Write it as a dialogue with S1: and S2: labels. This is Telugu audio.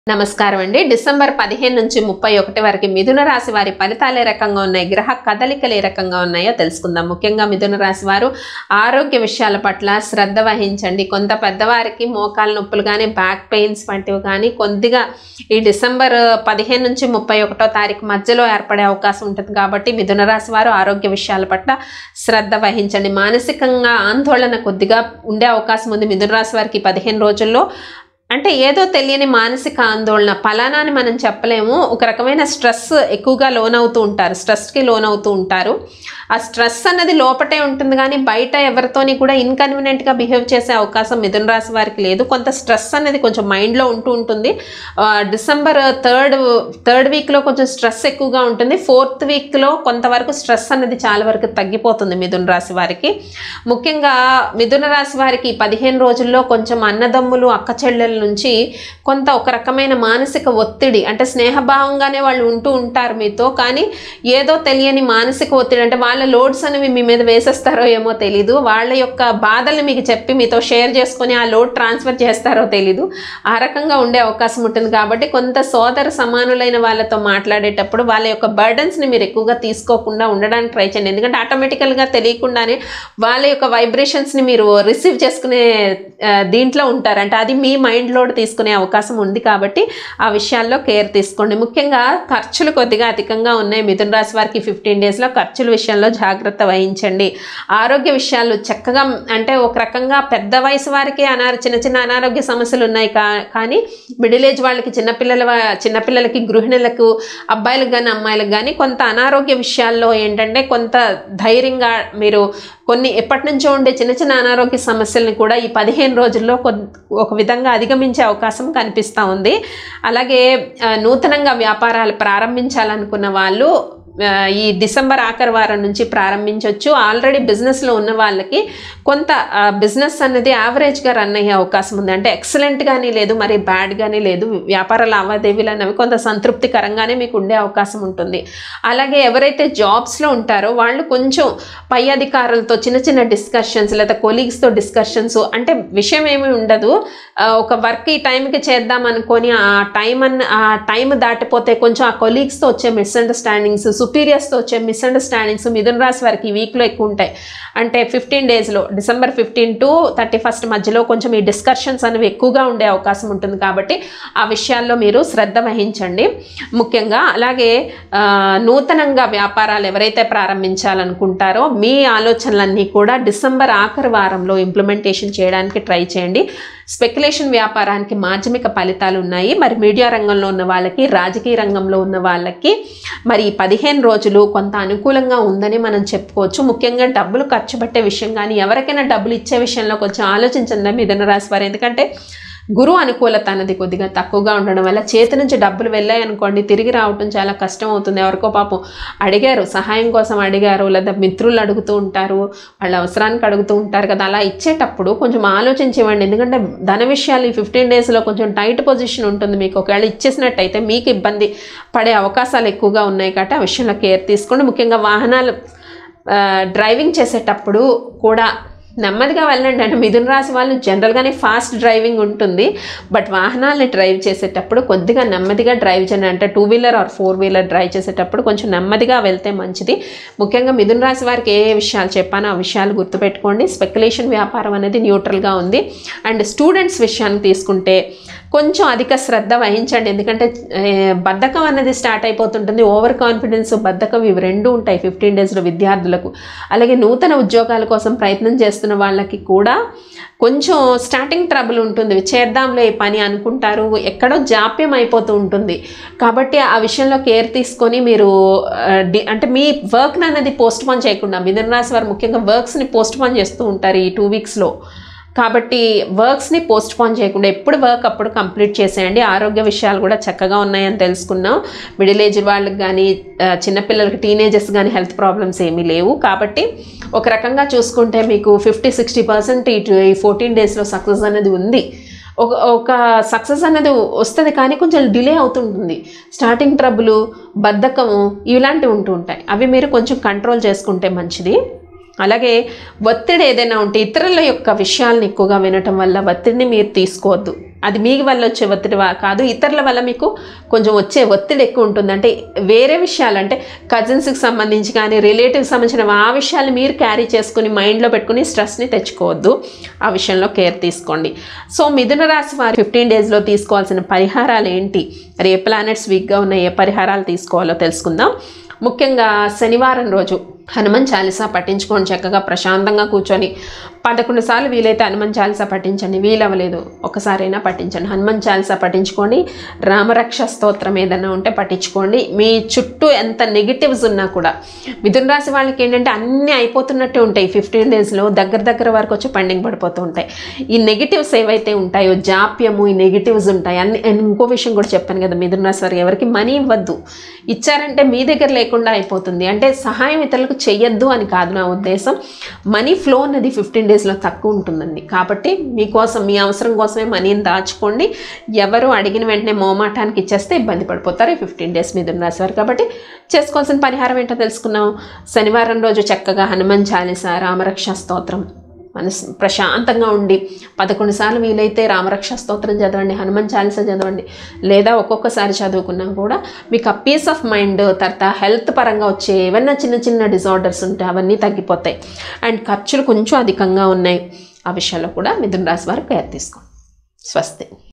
S1: నమస్కారం అండి డిసెంబర్ పదిహేను నుంచి ముప్పై ఒకటి వరకు మిథున రాశి వారి ఫలితాలు ఏ రకంగా ఉన్నాయి గ్రహ కదలికలు ఏ రకంగా ఉన్నాయో తెలుసుకుందాం ముఖ్యంగా మిథున రాశి వారు ఆరోగ్య విషయాల పట్ల శ్రద్ధ వహించండి కొంత పెద్దవారికి మోకాలు నొప్పులు కానీ బ్యాక్ పెయిన్స్ వంటివి కానీ కొద్దిగా ఈ డిసెంబర్ పదిహేను నుంచి ముప్పై ఒకటో తారీఖు మధ్యలో ఏర్పడే అవకాశం ఉంటుంది కాబట్టి మిథున రాశి వారు ఆరోగ్య విషయాల పట్ల శ్రద్ధ వహించండి మానసికంగా ఆందోళన కొద్దిగా ఉండే అవకాశం ఉంది మిథున రాశి వారికి ఈ పదిహేను రోజుల్లో అంటే ఏదో తెలియని మానసిక ఆందోళన ఫలానా అని మనం చెప్పలేము ఒక రకమైన స్ట్రెస్ ఎక్కువగా లోనవుతూ ఉంటారు స్ట్రెస్కి లోనవుతూ ఉంటారు ఆ స్ట్రెస్ అన్నది లోపటే ఉంటుంది కానీ బయట ఎవరితోని కూడా ఇన్కన్వీనియంట్గా బిహేవ్ చేసే అవకాశం మిథున రాశి వారికి లేదు కొంత స్ట్రెస్ అనేది కొంచెం మైండ్లో ఉంటూ ఉంటుంది ఆ, డిసెంబర్ థర్డ్ థర్డ్ వీక్లో కొంచెం స్ట్రెస్ ఎక్కువగా ఉంటుంది ఫోర్త్ వీక్లో కొంతవరకు స్ట్రెస్ అనేది చాలా వరకు తగ్గిపోతుంది మిథున రాశి వారికి ముఖ్యంగా మిథున రాశి వారికి ఈ పదిహేను రోజుల్లో కొంచెం అన్నదమ్ములు అక్క చెల్లెల నుంచి కొంత ఒక రకమైన మానసిక ఒత్తిడి అంటే స్నేహభావంగానే వాళ్ళు ఉంటూ ఉంటారు మీతో కానీ ఏదో తెలియని మానసిక ఒత్తిడి అంటే వాళ్ళ లోడ్స్ అనేవి మీ మీద వేసేస్తారో ఏమో తెలీదు వాళ్ళ యొక్క బాధల్ని మీకు చెప్పి మీతో షేర్ చేసుకొని ఆ లోడ్ ట్రాన్స్ఫర్ చేస్తారో తెలీదు ఆ రకంగా ఉండే అవకాశం ఉంటుంది కాబట్టి కొంత సోదర సమానులైన వాళ్ళతో మాట్లాడేటప్పుడు వాళ్ళ యొక్క బర్డన్స్ని మీరు ఎక్కువగా తీసుకోకుండా ఉండడానికి ట్రై చేయండి ఎందుకంటే ఆటోమేటికల్గా తెలియకుండానే వాళ్ళ యొక్క వైబ్రేషన్స్ని మీరు రిసీవ్ చేసుకునే ఆ, దీంట్లో ఉంటారు అంటే అది మీ మైండ్ లోడ్ తీసుకునే అవకాశం ఉంది కాబట్టి ఆ విషయాల్లో కేర్ తీసుకోండి ముఖ్యంగా ఖర్చులు కొద్దిగా అధికంగా ఉన్నాయి మిథున రాశి వారికి ఫిఫ్టీన్ డేస్లో ఖర్చుల విషయంలో జాగ్రత్త వహించండి ఆరోగ్య విషయాలు చక్కగా అంటే ఒక రకంగా పెద్ద వయసు వారికి అనార చిన్న చిన్న అనారోగ్య సమస్యలు ఉన్నాయి కా కానీ మిడిల్ ఏజ్ వాళ్ళకి చిన్నపిల్లల వా- చిన్నపిల్లలకి గృహిణులకు అబ్బాయిలకు కానీ అమ్మాయిలకు కానీ కొంత అనారోగ్య విషయాల్లో ఏంటంటే కొంత ధైర్యంగా మీరు కొన్ని ఎప్పటి నుంచో ఉండే చిన్న చిన్న అనారోగ్య సమస్యలను కూడా ఈ పదిహేను రోజుల్లో కొన్- ఒక విధంగా అధిగమించే అవకాశం కనిపిస్తూ ఉంది అలాగే ఆ, నూతనంగా వ్యాపారాలు ప్రారంభించాలనుకున్న వాళ్ళు ఆ, ఈ డిసెంబర్ ఆఖరి వారం నుంచి ప్రారంభించవచ్చు ఆల్రెడీ బిజినెస్లో ఉన్న వాళ్ళకి కొంత బిజినెస్ అనేది యావరేజ్గా రన్ అయ్యే అవకాశం ఉంది అంటే ఎక్సలెంట్గానే లేదు మరి బ్యాడ్గానే లేదు వ్యాపార లావాదేవీలు అనేవి కొంత సంతృప్తికరంగానే మీకు ఉండే అవకాశం ఉంటుంది అలాగే ఎవరైతే జాబ్స్లో ఉంటారో వాళ్ళు కొంచెం పై అధికారులతో చిన్న చిన్న డిస్కషన్స్ లేదా కొలీగ్స్తో డిస్కషన్స్ అంటే విషయం ఏమీ ఉండదు ఆ, ఒక వర్క్ ఈ టైంకి చేద్దాం అనుకొని ఆ టైం అన్న ఆ టైం దాటిపోతే కొంచెం ఆ కొలీగ్స్తో వచ్చే మిస్అండర్స్టాండింగ్స్ సుపీరియర్స్తో వచ్చే మిస్అండర్స్టాండింగ్స్ మిథున రాశి వారికి ఈ వీక్లో ఎక్కువ ఉంటాయి అంటే ఫిఫ్టీన్ డేస్లో December fifteen to thirty first మధ్యలో కొంచెం ఈ డిస్కషన్స్ అనేవి ఎక్కువగా ఉండే అవకాశం ఉంటుంది కాబట్టి ఆ విషయాల్లో మీరు శ్రద్ధ వహించండి ముఖ్యంగా అలాగే ఆ, నూతనంగా వ్యాపారాలు ఎవరైతే ప్రారంభించాలనుకుంటారో మీ ఆలోచనలన్నీ కూడా డిసెంబర్ ఆఖరి వారంలో ఇంప్లిమెంటేషన్ చేయడానికి ట్రై చేయండి స్పెక్యులేషన్ వ్యాపారానికి మాధ్యమిక ఫలితాలు ఉన్నాయి మరి మీడియా రంగంలో ఉన్న వాళ్ళకి రాజకీయ రంగంలో ఉన్న వాళ్ళకి మరి ఈ పదిహేను రోజులు కొంత అనుకూలంగా ఉందని మనం చెప్పుకోవచ్చు ముఖ్యంగా డబ్బులు ఖర్చు పెట్టే విషయం కానీ ఎవరికైనా డబ్బులు ఇచ్చే విషయంలో కొంచెం ఆలోచించండి మిథున రాశి వారు ఎందుకంటే గురువు అనుకూలత అనేది కొద్దిగా తక్కువగా ఉండడం వల్ల చేతి నుంచి డబ్బులు వెళ్ళాయి అనుకోండి తిరిగి రావటం చాలా కష్టం అవుతుంది ఎవరికో పాపం అడిగారు సహాయం కోసం అడిగారు లేదా మిత్రులు అడుగుతూ ఉంటారు వాళ్ళ అవసరానికి అడుగుతూ ఉంటారు కదా అలా ఇచ్చేటప్పుడు కొంచెం ఆలోచించి ఇవ్వండి ఎందుకంటే ధన విషయాలు ఈ ఫిఫ్టీన్ డేస్లో కొంచెం టైట్ పొజిషన్ ఉంటుంది మీకు ఒకవేళ ఇచ్చేసినట్టయితే మీకు ఇబ్బంది పడే అవకాశాలు ఎక్కువగా ఉన్నాయి కాబట్టి ఆ విషయంలో కేర్ తీసుకోండి ముఖ్యంగా వాహనాలు ఆ, డ్రైవింగ్ చేసేటప్పుడు కూడా నెమ్మదిగా వెళ్ళండి అంటే మిథున రాశి వాళ్ళు జనరల్గానే ఫాస్ట్ డ్రైవింగ్ ఉంటుంది బట్ వాహనాలని డ్రైవ్ చేసేటప్పుడు కొద్దిగా నెమ్మదిగా డ్రైవ్ చేయండి అంటే two wheeler or four wheeler drive చేసేటప్పుడు కొంచెం నెమ్మదిగా వెళ్తే మంచిది ముఖ్యంగా మిథున రాశి వారికి ఏ ఏ విషయాలు చెప్పానో ఆ విషయాలు గుర్తుపెట్టుకోండి స్పెక్యులేషన్ వ్యాపారం అనేది న్యూట్రల్గా ఉంది అండ్ స్టూడెంట్స్ విషయాన్ని తీసుకుంటే కొంచెం అధిక శ్రద్ధ వహించండి ఎందుకంటే ఏ, బద్ధకం అనేది స్టార్ట్ అయిపోతుంటుంది ఓవర్ కాన్ఫిడెన్స్ బద్ధకం ఇవి రెండు ఉంటాయి ఫిఫ్టీన్ డేస్లో విద్యార్థులకు అలాగే నూతన ఉద్యోగాల కోసం ప్రయత్నం చేస్తున్న వాళ్ళకి కూడా కొంచెం స్టార్టింగ్ ట్రబుల్ ఉంటుంది చేద్దాంలే ఈ పని అనుకుంటారు ఎక్కడో జాప్యం అయిపోతూ ఉంటుంది కాబట్టి ఆ విషయంలో కేర్ తీసుకొని మీరు ఆ, డి- అంటే మీ వర్క్ని అనేది పోస్ట్ పోన్ చేయకుండా మిథున రాశి వారు ముఖ్యంగా వర్క్స్ని పోస్ట్ పోన్ చేస్తూ ఉంటారు ఈ టూ వీక్స్లో కాబట్టి వర్క్స్ని పోస్ట్ పోన్ చేయకుండా ఎప్పుడు వర్క్ అప్పుడు కంప్లీట్ చేసేయండి ఆరోగ్య విషయాలు కూడా చక్కగా ఉన్నాయని తెలుసుకున్నాం మిడిల్ ఏజ్ వాళ్ళకి కానీ ఆ, చిన్నపిల్లలకి టీనేజర్స్ కానీ హెల్త్ ప్రాబ్లమ్స్ ఏమీ లేవు కాబట్టి ఒక రకంగా చూసుకుంటే మీకు ఫిఫ్టీ సిక్స్టీ పర్సెంట్ ఇటు ఈ ఫోర్టీన్ డేస్లో సక్సెస్ అనేది ఉంది ఒక ఒక సక్సెస్ అనేది వస్తుంది కానీ కొంచెం డిలే అవుతుంటుంది స్టార్టింగ్ ట్రబుల్ బద్ధకము ఇలాంటివి ఉంటూ ఉంటాయి అవి మీరు కొంచెం కంట్రోల్ చేసుకుంటే మంచిది అలాగే ఒత్తిడి ఏదైనా ఉంటే ఇతరుల యొక్క విషయాలను ఎక్కువగా వినటం వల్ల ఒత్తిడిని మీరు తీసుకోవద్దు అది మీ వల్ల వచ్చే ఒత్తిడి వా- కాదు ఇతరుల వల్ల మీకు కొంచెం వచ్చే ఒత్తిడి ఎక్కువ ఉంటుంది అంటే వేరే విషయాలు అంటే కజిన్స్కి సంబంధించి కానీ రిలేటివ్స్ సంబంధించిన ఆ విషయాలు మీరు క్యారీ చేసుకుని మైండ్లో పెట్టుకుని స్ట్రెస్ని తెచ్చుకోవద్దు ఆ విషయంలో కేర్ తీసుకోండి సో మిథున రాశి వారు ఫిఫ్టీన్ డేస్లో తీసుకోవాల్సిన పరిహారాలు ఏంటి మరి ఏ ప్లానెట్స్ వీక్గా ఉన్నాయి ఏ పరిహారాలు తీసుకోవాలో తెలుసుకుందాం ముఖ్యంగా శనివారం రోజు హనుమాన్ చాలీసా పట్టించుకోండి చక్కగా ప్రశాంతంగా కూర్చొని పదకొండు సార్లు వీలైతే హనుమాన్ చాలీసా పట్టించండి వీలవ్వలేదు ఒకసారైనా పట్టించండి హనుమాన్ చాలీసా పట్టించుకోండి రామరక్ష స్తోత్రం ఏదైనా ఉంటే పట్టించుకోండి మీ చుట్టూ ఎంత నెగిటివ్స్ ఉన్నా కూడా మిథున రాశి వాళ్ళకి ఏంటంటే అన్నీ అయిపోతున్నట్టే ఉంటాయి ఫిఫ్టీన్ డేస్లో దగ్గర దగ్గర వరకు వచ్చి పెండింగ్ పడిపోతూ ఉంటాయి ఈ నెగిటివ్స్ ఏవైతే ఉంటాయో జాప్యము ఈ నెగిటివ్స్ ఉంటాయి అన్ని and ఇంకో విషయం కూడా చెప్పాను కదా మిథున రాశి వారికి ఎవరికి మనీ ఇవ్వద్దు ఇచ్చారంటే మీ దగ్గర లేకుండా అయిపోతుంది అంటే సహాయం ఇతరులకు చెయ్యొద్దు అని కాదు నా ఉద్దేశం మనీ ఫ్లో అనేది ఫిఫ్టీన్ డేస్లో తక్కువ ఉంటుందండి కాబట్టి మీకోసం మీ అవసరం కోసమే మనీని దాచుకోండి ఎవరు అడిగిన వెంటనే మోమాటానికి ఇచ్చేస్తే ఇబ్బంది పడిపోతారు ఈ ఫిఫ్టీన్ డేస్ మీద రాశారు కాబట్టి చేసుకోవాల్సిన పరిహారం ఏంటో తెలుసుకున్నాం శనివారం రోజు చక్కగా హనుమాన్ చాలీస రామరక్ష స్తోత్రం మనసు ప్రశాంతంగా ఉండి పదకొండు సార్లు వీలైతే రామరక్ష స్తోత్రం చదవండి హనుమాన్ చాలీస చదవండి లేదా ఒక్కొక్కసారి చదువుకున్నా కూడా మీకు ఆ పీస్ ఆఫ్ మైండ్ తర్వాత హెల్త్ పరంగా వచ్చే ఏవన్నా చిన్న చిన్న డిజార్డర్స్ ఉంటే అవన్నీ తగ్గిపోతాయి అండ్ ఖర్చులు కొంచెం అధికంగా ఉన్నాయి ఆ విషయాల్లో కూడా మిథున రాశి వారు కేర్ తీసుకోండి స్వస్తి